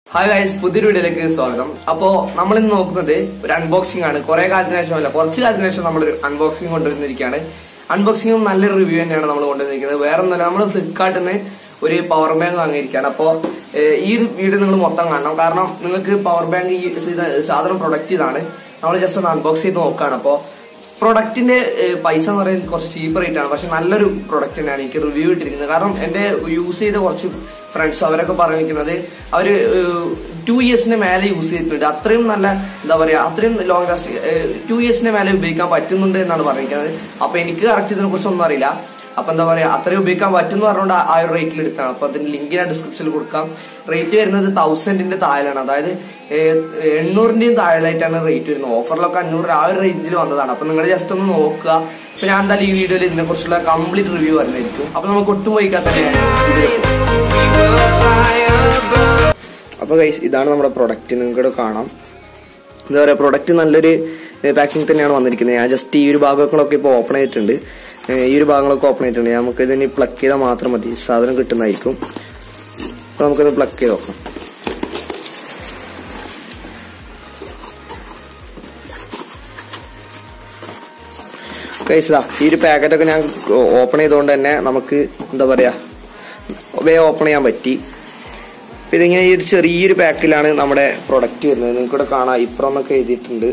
Hi guys പുതിയൊരു വീഡിയോയിലേക്ക് സ്വാഗതം അപ്പോ നമ്മൾ ഇന്ന് നോക്കുന്നത് ഒരു അൺബോക്സിംഗ് ആണ് കുറെ കാലത്തിന് ശേഷം അല്ല കുറച്ച് കാലത്തിന് ശേഷം നമ്മളൊരു അൺബോക്സിംഗ് കൊണ്ടുവന്നിരിക്കുകയാണ് അൺബോക്സിംഗും നല്ലൊരു റിവ്യൂ തന്നെയാണ് നമ്മൾ കൊണ്ടുവന്നിരിക്കുന്നത് വേറെ ഒന്നല്ല നമ്മൾ ഫ്ലിപ്കാർട്ടിൽ നിന്ന് ഒരു പവർ ബാങ്ക് വാങ്ങിയിരിക്കുകയാണ് അപ്പോൾ ഈ ഒരു വീഡിയോ നിങ്ങൾ മൊത്തം കാണണം കാരണം നിങ്ങൾക്ക് പവർ ബാങ്ക് ഈ ഇത് സാധനം പ്രൊഡക്റ്റ് ഇതാണ് നമ്മൾ ജസ്റ്റ് ഒന്ന് അൺബോക്സ് ചെയ്ത് നോക്കുകയാണ് അപ്പോൾ പ്രൊഡക്റ്റിന്റെ പൈസ എന്ന് പറയുന്നത് കുറച്ച് ചീപ്പ് റേറ്റ് ആണ് പക്ഷെ നല്ലൊരു പ്രൊഡക്റ്റ് തന്നെയാണ് എനിക്ക് റിവ്യൂ ഇട്ടിരിക്കുന്നത് കാരണം എന്റെ യൂസ് ചെയ്ത കുറച്ച് ഫ്രണ്ട്സ് അവരൊക്കെ പറഞ്ഞിരിക്കുന്നത് അവര് ടു ഇയേഴ്സിന് മേലെ യൂസ് ചെയ്തിട്ടുണ്ട് അത്രയും നല്ല എന്താ പറയാ അത്രയും ലോങ് ലാസ്റ്റ് ടു ഇയേഴ്സിന് മേലെ ഉപയോഗിക്കാൻ പറ്റുന്നുണ്ട് എന്നാണ് പറഞ്ഞിരിക്കുന്നത് അപ്പൊ എനിക്ക് കറക്റ്റ് ഇതിനെ കുറിച്ച് ഒന്നും അറിയില്ല അപ്പൊ എന്താ പറയാ അത്രയും ഉപയോഗിക്കാൻ പറ്റുന്ന പറഞ്ഞുകൊണ്ട് ആ ഒരു റേറ്റിൽ എടുത്താണ് അപ്പൊ അതിന്റെ ലിങ്ക് ഞാൻ ഡിസ്ക്രിപ്ഷനിൽ കൊടുക്കാം റേറ്റ് വരുന്നത് തൗസൻഡിന്റെ താഴെയാണ് അതായത് എണ്ണൂറിന്റെയും താഴെയായിട്ടാണ് റേറ്റ് വരുന്നത് ഓഫറിലൊക്കെ അഞ്ഞൂറ് ആ ഒരു റേഞ്ചിൽ വന്നതാണ് അപ്പൊ നിങ്ങൾ ജസ്റ്റ് ഒന്ന് നോക്കുക അപ്പൊ ഞാൻ എന്തായാലും ഈ വീഡിയോയിൽ ഇതിനെ കുറിച്ചുള്ള കംപ്ലീറ്റ് റിവ്യൂ വരുന്നതായിരിക്കും അപ്പൊ നമുക്ക് ഒട്ടും വൈകാത്ത അപ്പൊ ഗൈസ് ഇതാണ് നമ്മുടെ പ്രൊഡക്റ്റ് നിങ്ങൾക്ക് കാണാം എന്താ പറയുക പ്രൊഡക്റ്റ് നല്ലൊരു പാക്കിംഗ് തന്നെയാണ് വന്നിരിക്കുന്നത് ഞാൻ ജസ്റ്റ് ഈ ഒരു ഭാഗങ്ങളൊക്കെ ഇപ്പോൾ ഓപ്പൺ ചെയ്തിട്ടുണ്ട് ഈ ഒരു ഭാഗങ്ങളൊക്കെ ഓപ്പൺ ചെയ്തിട്ടുണ്ട് നമുക്ക് ഇതിന് പ്ലഗ് ചെയ്താൽ മാത്രം മതി സാധനം കിട്ടുന്നതായിരിക്കും അപ്പോൾ നമുക്കിത് പ്ലഗ് ചെയ്ത് നോക്കാം കഴിച്ചതാ ഈ ഒരു പാക്കറ്റൊക്കെ ഞാൻ ഓപ്പൺ ചെയ്തുകൊണ്ട് തന്നെ നമുക്ക് എന്താ പറയാ വേ ഓപ്പൺ ചെയ്യാൻ പറ്റി ഇതിങ്ങനെ ഈ ഒരു ചെറിയൊരു പാക്കിലാണ് നമ്മുടെ പ്രൊഡക്റ്റ് വരുന്നത് നിങ്ങൾക്കിവിടെ കാണാം ഇപ്രം എന്നൊക്കെ എഴുതിയിട്ടുണ്ട്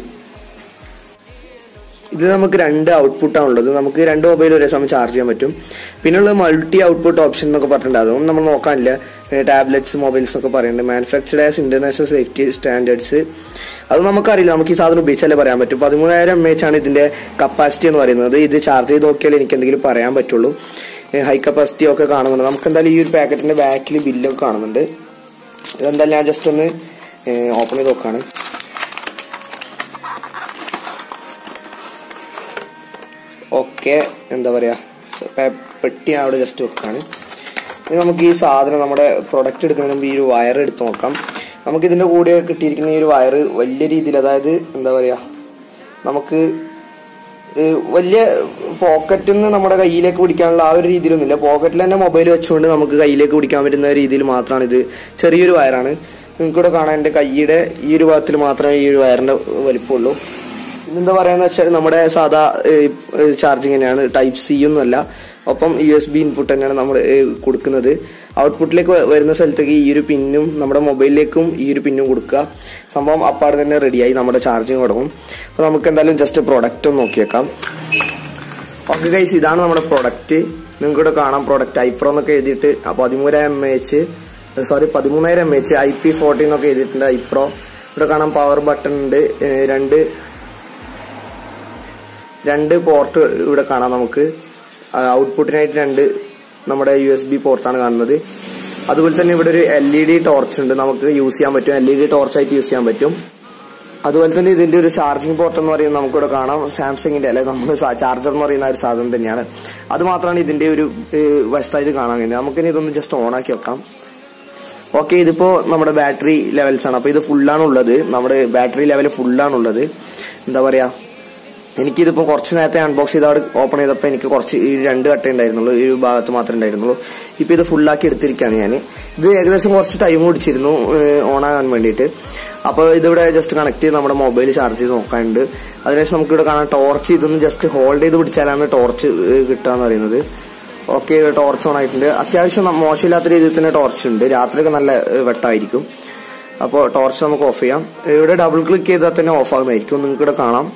ഇത് നമുക്ക് രണ്ട് ഔട്ട്പുട്ടാണ് ഉള്ളത് നമുക്ക് രണ്ട് മൊബൈൽ ഒരേ സമയം ചാർജ് ചെയ്യാൻ പറ്റും പിന്നെ ഉള്ളത് മൾട്ടി ഔട്ട്പുട്ട് ഓപ്ഷൻ എന്നൊക്കെ പറഞ്ഞിട്ടുണ്ട് അതൊന്നും നമ്മൾ നോക്കാനില്ല ടാബ്ലറ്റ്സ് മൊബൈൽസ് ഒക്കെ പറയുന്നുണ്ട് manufactured as international safety standards അത് നമുക്കറിയില്ല നമുക്ക് ഈ സാധനം ഉപയോഗിച്ചാലേ പറയാൻ പറ്റും പതിമൂന്നായിരം എം എച്ച് ആണ് ഇതിന്റെ കപ്പാസിറ്റി എന്ന് പറയുന്നത് ഇത് ചാർജ് ചെയ്ത് നോക്കിയാലേ എനിക്ക് എന്തെങ്കിലും പറയാൻ പറ്റുള്ളൂ ഹൈ കപ്പാസിറ്റി ഒക്കെ കാണുന്നുണ്ട് നമുക്ക് എന്തായാലും ഈ ഒരു പാക്കറ്റിന്റെ ബാക്കിൽ ബില്ലൊക്കെ കാണുന്നുണ്ട് ഇതെന്തായാലും ഞാൻ ജസ്റ്റ് ഒന്ന് ഓപ്പൺ ചെയ്ത് നോക്കാണ് ഓക്കെ എന്താ പറയാ പെട്ടി ഞാൻ അവിടെ ജസ്റ്റ് വെക്കാണ് ഇനി നമുക്ക് ഈ സാധനം നമ്മുടെ പ്രൊഡക്റ്റ് എടുക്കുന്നതിന് മുമ്പ് ഈ ഒരു വയർ എടുത്ത് നോക്കാം നമുക്ക് ഇതിന്റെ കൂടെ കിട്ടിയിരിക്കുന്ന ഈ ഒരു വയർ വലിയ രീതിയിൽ അതായത് എന്താ പറയാ നമുക്ക് വലിയ പോക്കറ്റിൽ നിന്ന് നമ്മുടെ കയ്യിലേക്ക് പിടിക്കാനുള്ള ആ ഒരു രീതിയിലൊന്നുമില്ല പോക്കറ്റിൽ തന്നെ മൊബൈൽ വെച്ചുകൊണ്ട് നമുക്ക് കയ്യിലേക്ക് പിടിക്കാൻ പറ്റുന്ന രീതിയിൽ മാത്രമാണ് ഇത് ചെറിയൊരു വയറാണ് നിങ്ങൾക്കിവിടെ കാണാൻ എൻ്റെ കൈയുടെ ഈ ഒരു ഭാഗത്തിൽ മാത്രമേ ഈ ഒരു വയറിന്റെ വലിപ്പമുള്ളൂ ഇതെന്താ പറയാന്ന് വെച്ചാൽ നമ്മുടെ സാധാ ചാർജിങ് തന്നെയാണ് ടൈപ്പ് സി ഒന്നുമല്ല ഒപ്പം യു എസ് ബി ഇൻപുട്ട് തന്നെയാണ് നമ്മൾ കൊടുക്കുന്നത് ഔട്ട്പുട്ടിലേക്ക് വരുന്ന സ്ഥലത്തേക്ക് ഈ ഒരു പിന്നും നമ്മുടെ മൊബൈലിലേക്കും ഈ ഒരു പിന്നും കൊടുക്കുക സംഭവം അപ്പാട് തന്നെ റെഡിയായി നമ്മുടെ ചാർജിങ് തുടങ്ങും അപ്പോൾ നമുക്ക് എന്തായാലും ജസ്റ്റ് പ്രൊഡക്റ്റ് ഒന്ന് നോക്കിയേക്കാം ഓക്കെ ഗൈസ് ഇതാണ് നമ്മുടെ പ്രൊഡക്റ്റ് നിങ്ങൾക്ക് ഇവിടെ കാണാം പ്രൊഡക്റ്റ് ഐപ്രോ എന്നൊക്കെ എഴുതിയിട്ട് പതിമൂന്നായിരം എം എച്ച് സോറി പതിമൂന്നായിരം M H I P fourteen ഒക്കെ എഴുതിയിട്ടുണ്ട് ഐപ്രോ ഇവിടെ കാണാം പവർ ബട്ടൺ ഉണ്ട് രണ്ട് രണ്ട് പോർട്ട് ഇവിടെ കാണാം നമുക്ക് ഔട്ട്പുട്ടിനായിട്ട് രണ്ട് നമ്മുടെ യു എസ് ബി പോർട്ടാണ് കാണുന്നത് അതുപോലെ തന്നെ ഇവിടെ ഒരു എൽ ഇ ഡി ടോർച്ച് ഉണ്ട് നമുക്ക് യൂസ് ചെയ്യാൻ പറ്റും എൽ ഇ ഡി ടോർച്ചായിട്ട് യൂസ് ചെയ്യാൻ പറ്റും അതുപോലെ തന്നെ ഇതിന്റെ ഒരു ചാർജിങ് പോർട്ട് എന്ന് പറയുന്നത് നമുക്കിവിടെ കാണാം സാംസങ്ങിന്റെ അല്ലെ നമ്മൾ ചാർജർ എന്ന് പറയുന്ന ഒരു സാധനം തന്നെയാണ് അത് മാത്രമാണ് ഇതിന്റെ ഒരു വശത്തായിട്ട് കാണാൻ കഴിയുന്നത് നമുക്കിനി ഇതൊന്ന് ജസ്റ്റ് ഓൺ ആക്കി വെക്കാം ഓക്കെ ഇതിപ്പോ നമ്മുടെ ബാറ്ററി ലെവൽസ് ആണ് അപ്പൊ ഇത് ഫുള്ളാണ് ഉള്ളത് നമ്മുടെ ബാറ്ററി ലെവൽ ഫുള്ളാണ് ഉള്ളത് എന്താ പറയാ എനിക്കിതിപ്പോ കുറച്ച് നേരത്തെ അൺബോക്സ് ചെയ്ത് അവിടെ ഓപ്പൺ ചെയ്തപ്പോൾ എനിക്ക് കുറച്ച് ഈ രണ്ട് കട്ട ഉണ്ടായിരുന്നുള്ളൂ ഈ ഭാഗത്ത് മാത്രമേ ഉണ്ടായിരുന്നുള്ളൂ ഇപ്പൊ ഇത് ഫുള്ളാക്കി എടുത്തിരിക്കുകയാണ് ഞാൻ ഇത് ഏകദേശം കുറച്ച് ടൈം പിടിച്ചിരുന്നു ഓൺ ആകാൻ വേണ്ടിയിട്ട് അപ്പോൾ ഇതിവിടെ ജസ്റ്റ് കണക്ട് ചെയ്ത് നമ്മുടെ മൊബൈൽ ചാർജ് ചെയ്ത് നോക്കാനുണ്ട് അതിനുശേഷം നമുക്ക് ഇവിടെ കാണാൻ ടോർച്ച് ഇതൊന്ന് ജസ്റ്റ് ഹോൾഡ് ചെയ്ത് പിടിച്ചാലാണ് ടോർച്ച് കിട്ടുക എന്ന് പറയുന്നത് ഓക്കെ ടോർച്ച് ഓൺ ആയിട്ടുണ്ട് അത്യാവശ്യം മോശമില്ലാത്ത രീതിയിൽ തന്നെ ടോർച്ച് ഉണ്ട് രാത്രിയൊക്കെ നല്ല വെട്ടമായിരിക്കും അപ്പോൾ ടോർച്ച് നമുക്ക് ഓഫ് ചെയ്യാം ഇവിടെ ഡബിൾ ക്ലിക്ക് ചെയ്താൽ തന്നെ ഓഫ് ആകുന്നതായിരിക്കും നിങ്ങൾക്ക് ഇവിടെ കാണാം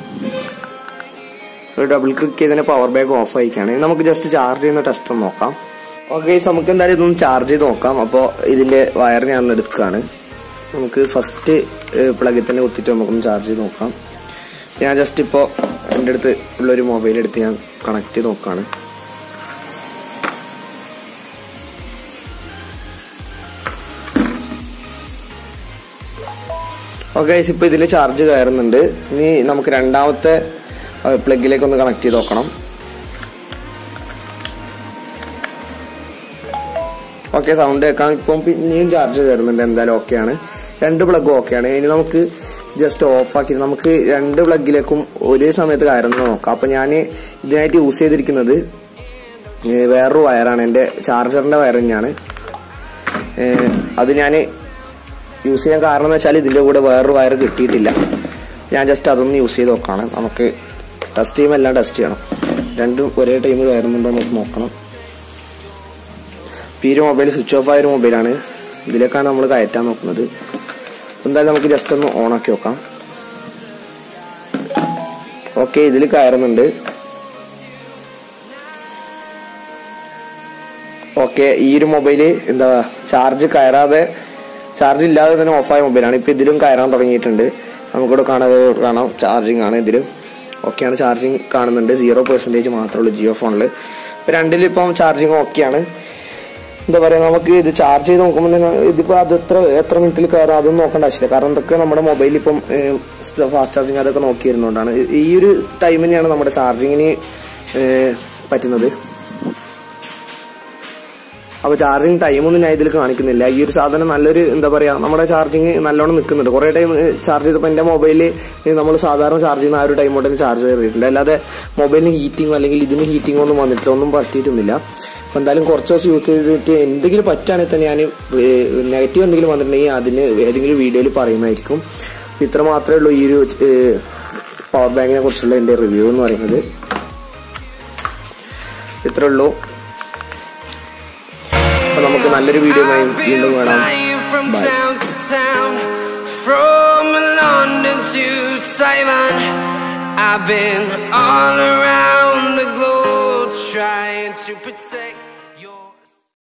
ഡബിൾ ക്ലിക്ക് ചെയ്തതിന് പവർ ബാങ്ക് ഓഫ് ആയിക്കാണ് നമുക്ക് ജസ്റ്റ് ചാർജ് ചെയ്യുന്ന ടെസ്റ്റ് ഒന്ന് നോക്കാം ഓക്കെ നമുക്ക് എന്തായാലും ഇതൊന്ന് ചാർജ് ചെയ്ത് നോക്കാം അപ്പോൾ ഇതിന്റെ വയർ ഞാൻ ഒന്ന് എടുക്കുകയാണ് നമുക്ക് ഫസ്റ്റ് പ്ലഗിൽ തന്നെ കുത്തിയിട്ട് നമുക്കൊന്ന് ചാർജ് ചെയ്ത് നോക്കാം ഞാൻ ജസ്റ്റ് ഇപ്പോൾ എൻ്റെ അടുത്ത് ഉള്ളൊരു മൊബൈൽ എടുത്ത് ഞാൻ കണക്ട് ചെയ്ത് നോക്കുകയാണ് ഓക്കെ ഇപ്പൊ ഇതിൽ ചാർജ് കയറുന്നുണ്ട് ഇനി നമുക്ക് രണ്ടാമത്തെ പ്ലഗിലേക്ക് ഒന്ന് കണക്ട് ചെയ്ത് നോക്കണം ഓക്കെ സൗണ്ട് കേൾക്കാം ഇപ്പം പിന്നെയും ചാർജ് കയറുന്നുണ്ട് എന്തായാലും ഓക്കെയാണ് രണ്ട് പ്ലഗും ഓക്കെയാണ് ഇനി നമുക്ക് ജസ്റ്റ് ഓഫ് ആക്കി നമുക്ക് രണ്ട് പ്ലഗിലേക്കും ഒരേ സമയത്ത് കയറുന്നത് നോക്കാം അപ്പൊ ഞാൻ ഇതിനായിട്ട് യൂസ് ചെയ്തിരിക്കുന്നത് വേറൊരു വയറാണ് എൻ്റെ ചാർജറിന്റെ വയർ തന്നെയാണ് അത് ഞാൻ യൂസ് ചെയ്യാൻ കാരണം എന്ന് വെച്ചാൽ ഇതിൻ്റെ കൂടെ വേറൊരു വയർ കിട്ടിയിട്ടില്ല ഞാൻ ജസ്റ്റ് അതൊന്ന് യൂസ് ചെയ്ത് നോക്കുകയാണ് നമുക്ക് ടെസ്റ്റ് ചെയ്യുമ്പോൾ എല്ലാം ടെസ്റ്റ് ചെയ്യണം രണ്ടും ഒരേ ടൈം കയറുന്നുണ്ടോ നമുക്ക് നോക്കണം ഇപ്പം ഈ ഒരു മൊബൈൽ സ്വിച്ച് ഓഫ് ആയ ഒരു മൊബൈലാണ് ഇതിലേക്കാണ് നമ്മൾ കയറ്റാൻ നോക്കുന്നത് എന്തായാലും നമുക്ക് ജസ്റ്റ് ഒന്ന് ഓൺ ആക്കി നോക്കാം ഓക്കെ ഇതിൽ കയറുന്നുണ്ട് ഓക്കെ ഈ ഒരു മൊബൈല് എന്താ ചാർജ് കയറാതെ ചാർജ് ഇല്ലാതെ തന്നെ ഓഫായ മൊബൈലാണ് ഇപ്പൊ ഇതിലും കയറാൻ തുടങ്ങിയിട്ടുണ്ട് നമുക്കിവിടെ കാണാതെ കാണാം ചാർജിങ് ആണ് ഇതിലും ഓക്കെയാണ് ചാർജിങ് കാണുന്നുണ്ട് സീറോ പെർസെൻറ്റേജ് മാത്രമേ ഉള്ളൂ ജിയോ ഫോണിൽ ഇപ്പം രണ്ടിലും ഇപ്പം ചാർജിങ് ഓക്കെയാണ് എന്താ പറയുക നമുക്ക് ഇത് ചാർജ് ചെയ്ത് നോക്കുമ്പോൾ തന്നെ ഇതിപ്പോൾ അത് എത്ര എത്ര മിനിറ്റിൽ കയറും അതൊന്നും നോക്കേണ്ട ആവശ്യമില്ല കാരണം ഇതൊക്കെ നമ്മുടെ മൊബൈലിൽ ഇപ്പം ഫാസ്റ്റ് ചാർജിങ് അതൊക്കെ നോക്കിയിരുന്നുകൊണ്ടാണ് ഈ ഒരു ടൈമിനെയാണ് നമ്മുടെ ചാർജിങ്ങിന് പറ്റുന്നത് അപ്പൊ ചാർജിങ് ടൈമൊന്നും ഞാൻ ഇതിൽ കാണിക്കുന്നില്ല ഈ ഒരു സാധനം നല്ലൊരു എന്താ പറയാ നമ്മുടെ ചാർജിങ് നല്ലോണം നിൽക്കുന്നുണ്ട് കുറെ ടൈം ചാർജ് ചെയ്തപ്പോൾ എന്റെ മൊബൈലിൽ നമ്മൾ സാധാരണ ചാർജ് ചെയ്യുന്ന ആ ഒരു ടൈം കൊണ്ട് ചാർജ് ചെയ്തിട്ടില്ല അല്ലാതെ മൊബൈലിന് ഹീറ്റിംഗ് അല്ലെങ്കിൽ ഇതിന് ഹീറ്റിംഗ് ഒന്നും വന്നിട്ടില്ല ഒന്നും പറ്റിയിട്ടൊന്നുമില്ല അപ്പൊ എന്തായാലും കുറച്ച് ദിവസം യൂസ് ചെയ്തിട്ട് എന്തെങ്കിലും പറ്റുകയാണെങ്കിൽ തന്നെ ഞാൻ നെഗറ്റീവ് എന്തെങ്കിലും വന്നിട്ടുണ്ടെങ്കിൽ അതിന് ഏതെങ്കിലും വീഡിയോയിൽ പറയുന്നതായിരിക്കും അപ്പൊ ഇത്ര മാത്രമേ ഉള്ളൂ ഈ ഒരു പവർ ബാങ്കിനെ കുറിച്ചുള്ള എന്റെ റിവ്യൂ എന്ന് പറയുന്നത് ഇത്രേ ഉള്ളൂ അപ്പൊ നമുക്ക് നല്ലൊരു വീഡിയോ I've വീണ്ടും been കാണാം flying from Bye. town to town, from London to Taiwan. I've been all around the globe trying to protect.